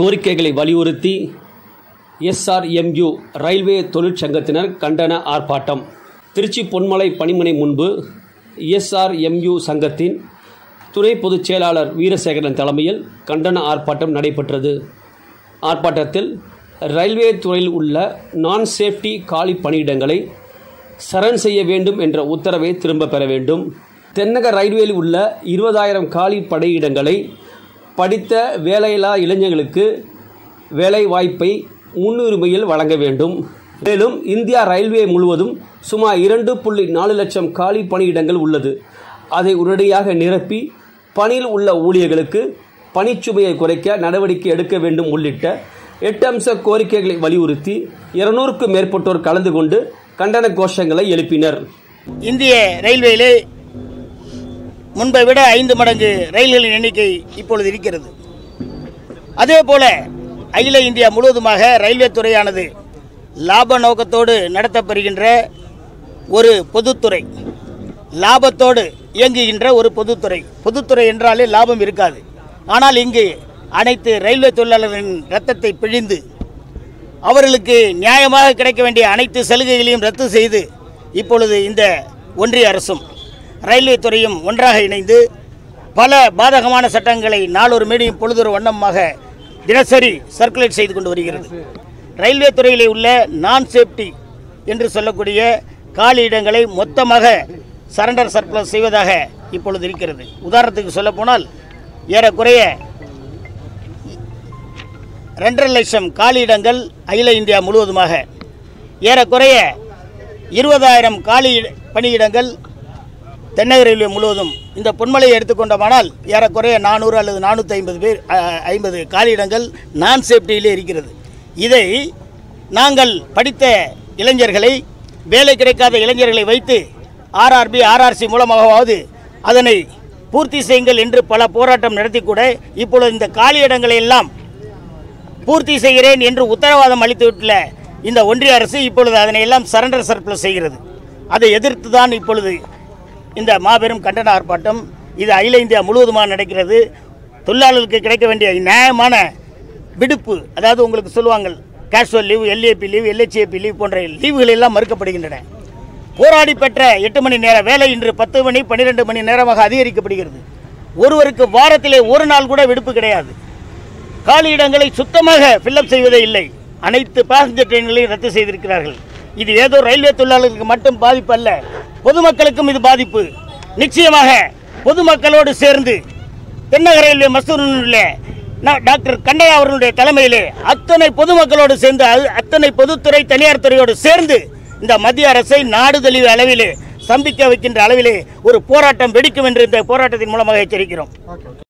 கோரிக்கைகளை வலியுறுத்தி SRMU railway தொழிற்சங்கத்தினர் கண்டன ஆர்ப்பாட்டம் திருச்சி பொன்மலை பணிமனை முன்பு எஸ்ஆர்எம்யூ சங்கத்தின் துணை பொதுச் செயலாளர் வீரசேகரன் தலைமையில் கண்டன ஆர்ப்பாட்டம் நடைபெற்றது ஆர்ப்பாட்டத்தில் ரயில்வே துறையில் உள்ள நான் சேஃப்டி காலி பணியிடங்களை சரண் செய்ய வேண்டும் என்ற உத்தரவை திரும்பப் பெற வேண்டும் தென்னக ரயில்வேயில் உள்ள இருபதாயிரம் காலி படையிடங்களை படித்த வேலையில்லா இளைஞர்களுக்கு வேலை வாய்ப்பை முன்னுரிமையில் வழங்க வேண்டும் மேலும் இந்தியா ரயில்வே முழுவதும் சுமார் இரண்டு புள்ளி நாலு லட்சம் காலி பணியிடங்கள் உள்ளது அதை உடனடியாக நிரப்பி பணியில் உள்ள ஊழியர்களுக்கு பணிச்சுமையை குறைக்க நடவடிக்கை எடுக்க வேண்டும் உள்ளிட்ட எட்டு அம்ச கோரிக்கைகளை வலியுறுத்தி இருநூறுக்கும் மேற்பட்டோர் கலந்து கொண்டு கண்டன கோஷங்களை எழுப்பினர் இந்திய ரயில்வேயிலே முன்பை விட ஐந்து மடங்கு ரயில்களின் எண்ணிக்கை இப்பொழுது இருக்கிறது அதே போல அகில இந்தியா முழுவதுமாக ரயில்வே துறையானது லாப நோக்கத்தோடு நடத்தப்படுகின்ற ஒரு பொதுத்துறை லாபத்தோடு இயங்குகின்ற ஒரு பொதுத்துறை பொதுத்துறை என்றாலே லாபம் இருக்காது ஆனால் இங்கு அனைத்து ரயில்வே தொழிலாளர்களின் ரத்தத்தை பிழிந்து அவர்களுக்கு நியாயமாக கிடைக்க வேண்டிய அனைத்து சலுகைகளையும் ரத்து செய்து இப்பொழுது இந்த ஒன்றிய அரசும் ரயில்வே துறையும் ஒன்றாக இணைந்து பல பாதகமான சட்டங்களை நாளொரு மீடியும் பொழுதொரு வண்ணமாக தினசரி சர்க்குலேட் செய்து கொண்டு வருகிறது ரயில்வே துறையிலே உள்ள நான் சேஃப்டி என்று சொல்லக்கூடிய காலி இடங்களை மொத்தமாக சரண்டர் சர்க்குலர் செய்வதாக இப்பொழுது இருக்கிறது உதாரணத்துக்கு சொல்லப்போனால் ஏறக்குறைய ரெண்டரை லட்சம் காலியிடங்கள் அகில இந்தியா முழுவதுமாக ஏறக்குறைய இருபதாயிரம் காலி இட- பணியிடங்கள் தென்னக ரயில்வே முழுவதும் இந்த பொன்மலையை எடுத்துக்கொண்டோமானால் ஏறக்குறைய நானூறு அல்லது நானூற்றி ஐம்பது பேர் அஹ், ஐம்பது காலியிடங்கள் நான் சேஃப்டியிலே இருக்கிறது இதை நாங்கள் படித்த இளைஞர்களை வேலை கிடைக்காத இளைஞர்களை வைத்து ஆர்ஆர்பி ஆர்ஆர்சி மூலமாகவாவது அதனை பூர்த்தி செய்யுங்கள் என்று பல போராட்டம் நடத்தி கூட இப்பொழுது இந்த காலியிடங்களை எல்லாம் பூர்த்தி செய்கிறேன் என்று உத்தரவாதம் அளித்துவிட்டுள்ள இந்த ஒன்றிய அரசு இப்பொழுது அதனை எல்லாம் சரண்டர் சர்ப்ளஸ் செய்கிறது அதை எதிர்த்து தான் இப்பொழுது இந்த மாபெரும் கண்டன ஆர்ப்பாட்டம் இது அகில இந்தியா முழுவதுமாக நடக்கிறது தொழிலாளர்களுக்கு கிடைக்க வேண்டிய நியாயமான விடுப்பு அதாவது உங்களுக்கு சொல்லுவாங்க casual leave LAP leave LHAP leave போன்ற லீவுகள் எல்லாம் மறுக்கப்படுகின்றன போராடி பெற்ற எட்டு மணி நேர வேலை இன்று பத்து மணி பன்னிரெண்டு மணி நேரமாக அதிகரிக்கப்படுகிறது ஒருவருக்கு வாரத்திலே ஒரு நாள் கூட விடுப்பு கிடையாது காலி இடங்களை சுத்தமாக ஃபில்லப் செய்வதே இல்லை அனைத்து பேசஞ்சர் ட்ரெயின்களையும் ரத்து செய்திருக்கிறார்கள் இது ஏதோ ரயில்வே தொழிலாளர்களுக்கு மட்டும் பாதிப்பு அல்ல பொதுமக்களுக்கும் இது பாதிப்பு நிச்சயமாக பொதுமக்களோடு சேர்ந்து தென்னக ரயில்வே மசூரில் டாக்டர் கண்ணையா அவர்களுடைய தலைமையிலே அத்தனை பொதுமக்களோடு சேர்ந்து அது- அத்தனை பொதுத்துறை தனியார் துறையோடு சேர்ந்து இந்த மத்திய அரசை நாடு தழுவிய அளவிலே சம்பிக்க வைக்கின்ற அளவிலே ஒரு போராட்டம் வெடிக்கும் என்று இந்த போராட்டத்தின் மூலமாக எச்சரிக்கிறோம்